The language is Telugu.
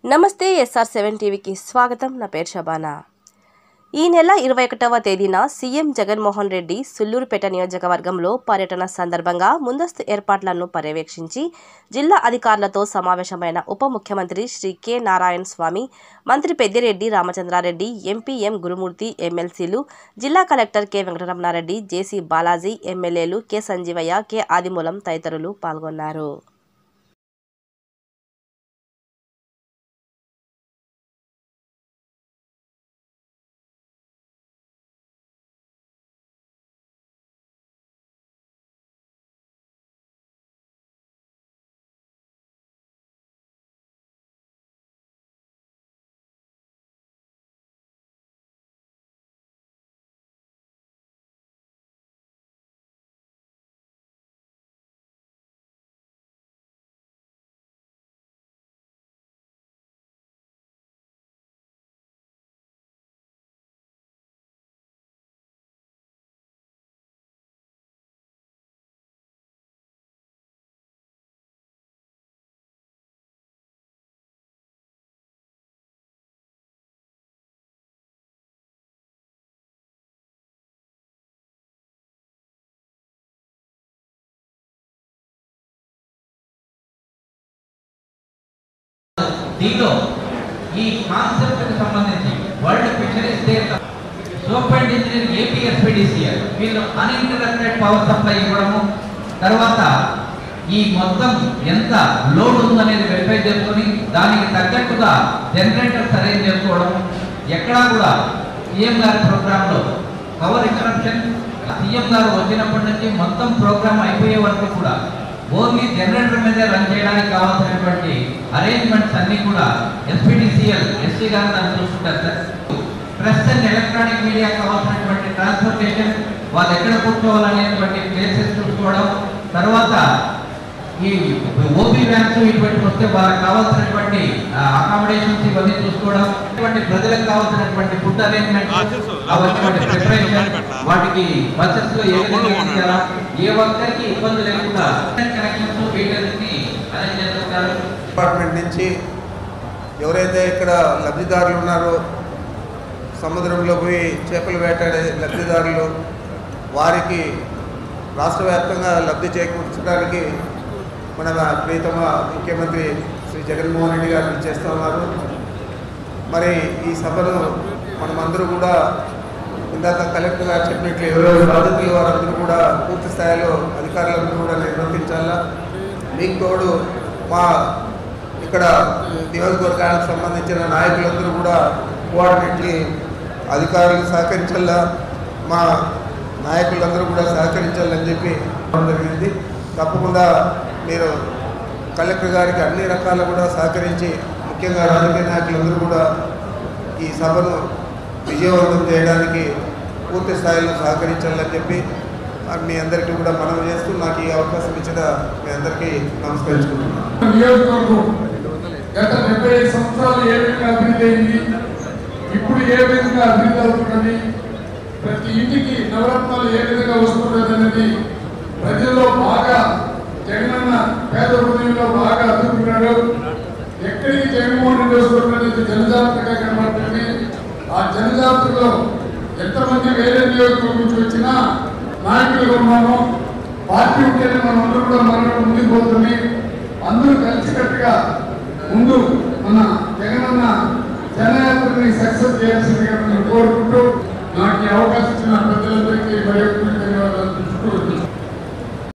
నమస్తే ఎస్ఆర్ సెవెన్ టీవీకి స్వాగతం నా పేరు శబానా ఈ నెల ఇరవై ఒకటవ తేదీన సీఎం జగన్మోహన్ రెడ్డి సుల్లూరుపేట నియోజకవర్గంలో పర్యటన సందర్భంగా ముందస్తు ఏర్పాట్లను పర్యవేక్షించి జిల్లా అధికారులతో సమావేశమైన ఉప ముఖ్యమంత్రి శ్రీ కె నారాయణ స్వామి మంత్రి పెద్దిరెడ్డి రామచంద్రారెడ్డి ఎంపీ ఎం గురుమూర్తి ఎమ్మెల్సీలు జిల్లా collector K Venkataramana Reddy JC Balaji ఎమ్మెల్యేలు కె సంజీవయ్య కె ఆదిమూలం తదితరులు పాల్గొన్నారు దీనిలో ఈ కాన్సెప్ట్ కి సంబంధించి world fisheries day soap and engineering AP SPDCL వీళ్ళు అన్ఇంటరప్టెడ్ పవర్ సప్లై ఇవ్వడము తర్వాత ఈ మొత్తం ఎంత లోడ్ ఉందనేది వెరిఫై చేసుకొని దానికి తగ్గట్టుగా జనరేటర్స్ అరేంజ్ చేసుకోవడం ఎక్కడా కూడా సీఎం గారి ప్రోగ్రాంలో పవర్ ఇంటరప్షన్ సీఎం గారు వచ్చినప్పటి నుంచి మొత్తం ప్రోగ్రామ్ అయిపోయే వరకు కూడా ఓన్లీ జనరేటర్ మీదే రన్ చేయడానికి కావాల్సినటువంటి అరేంజ్మెంట్స్ అన్ని కూడా ఎస్పీడీసీఎల్ ఎస్సీ గారు దాన్ని చూసుకుంటారు sir press and electronic media కావాల్సినటువంటి ట్రాన్స్పోర్టేషన్ వాళ్ళు ఎక్కడ కూర్చోవాలనేటువంటి ప్లేసెస్ చూసుకోవడం తర్వాత ఈ ఓపీ వ్యాన్స్ ఇటువంటి వస్తే వాళ్ళకి కావాల్సినటువంటి అకామిడేషన్స్ ఇవన్నీ చూసుకోవడం ఇటువంటి ప్రజలకు కావాల్సినటువంటి ఫుడ్ అరేంజ్మెంట్ అవన్నీ ప్రిపరేషన్ వాటికి బస్సెస్ లో ఏ విధంగా ఇచ్చారా ఏ ఒక్కరికి ఇబ్బంది లేకుండా కనెక్షన్స్ వీటన్నిటిని అరేంజ్ చేస్తుంటారు డిపార్ట్మెంట్ నుంచి ఎవరైతే ఇక్కడ లబ్ధిదారులు ఉన్నారో సముద్రంలో పోయి చేపలు వేటాడే లబ్ధిదారులు వారికి రాష్ట్ర వ్యాప్తంగా లబ్ధి చేకూర్చడానికి మన ప్రీతమ ముఖ్యమంత్రి శ్రీ జగన్మోహన్ రెడ్డి గారు చేస్తూ ఉన్నారు మరి ఈ సభను మనమందరూ కూడా ఇందాక కలెక్టర్ గారు చెప్పినట్లు ఎవరెవరు బాధితులు వారందరూ కూడా పూర్తి స్థాయిలో అధికారులందరూ కూడా నిర్వర్తించాలా మీకు తోడు మా ఇక్కడ నియోజకవర్గానికి సంబంధించిన నాయకులందరూ కూడా కోఆర్డినేట్లీ అధికారులు సహకరించాలా మా నాయకులందరూ కూడా సహకరించాలని చెప్పి చెప్పడం జరిగింది తప్పకుండా మీరు కలెక్టర్ గారికి అన్ని రకాల కూడా సహకరించి ముఖ్యంగా రాజకీయ నాయకులందరూ కూడా ఈ సభను విజయవంతం చేయడానికి పూర్తి స్థాయిలో సహకరించాలని చెప్పి ఆ, మీ అందరికీ కూడా మనవి చేస్తూ నాకు ఈ అవకాశం ఇచ్చిన మీ అందరికీ నమస్కరించుకుంటున్నాను నియోజకవర్గం గత డెబ్బై ఐదు సంవత్సరాలు ఏ విధంగా అభివృద్ధి అయింది ఇప్పుడు ఏ విధంగా అభివృద్ధి అవుతున్నది ప్రతి ఇంటికి నవరత్నాలు ఏ విధంగా వస్తున్నది అనేది ప్రజల్లో బాగా జగనన్న పేద హృదయంలో బాగా అదుపుకున్నాడు ఎక్కడికి జగన్మోహన్ రెడ్డి వస్తున్నది జనజాతరగా కనబడుతుంది ఆ జనజాతరలో ఎంతమంది వేరే నియోజకవర్గం నుంచి వచ్చినా నాయకులుగా ఉన్నాము పార్టీ ఉంటేనే మనం అందరూ కూడా మనం ముందుకు పోతుంది అందరూ కలిసికట్టుగా ముందు మన జగనన్న జనయాత్రని సక్సెస్ చేయాల్సిందిగా నేను కోరుకుంటూ నాకు ఈ అవకాశం ఇచ్చిన ప్రజలందరికీ భయపడి ధన్యవాదాలు తెలుపుతూ